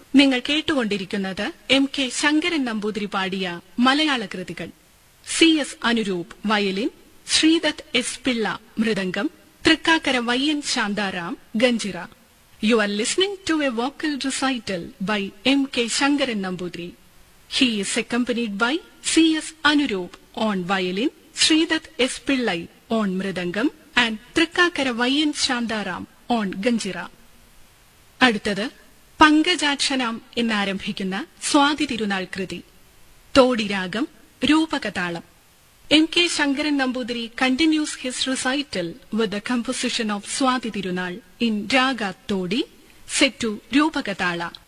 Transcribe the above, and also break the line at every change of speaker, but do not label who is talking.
നിങ്ങൾ കേട്ടുകൊണ്ടിരിക്കുന്നത് M K Sankaran Namboothiri പാടിയ മലയാള കൃതികൾ C S Anuroop violin Sreedath S Pillai mridangam Thrikkakara Vayyan Shantharam ganjira you are listening to a vocal recital by M K Sankaran Namboothiri he is accompanied by C S Anuroop on violin Sreedath S Pillai on mridangam and Thrikkakara Vayyan Shantharam on ganjira അടുത്തത് പങ്കജാക്ഷനാം എന്നാരംഭിക്കുന്ന സ്വാതി തിരുനാൾ കൃതി തോടിരാഗം രൂപകതാളം M K Sankaran Namboothiri continues his recital with the composition of Swathi Thirunal in raga Todi set to രൂപകതാള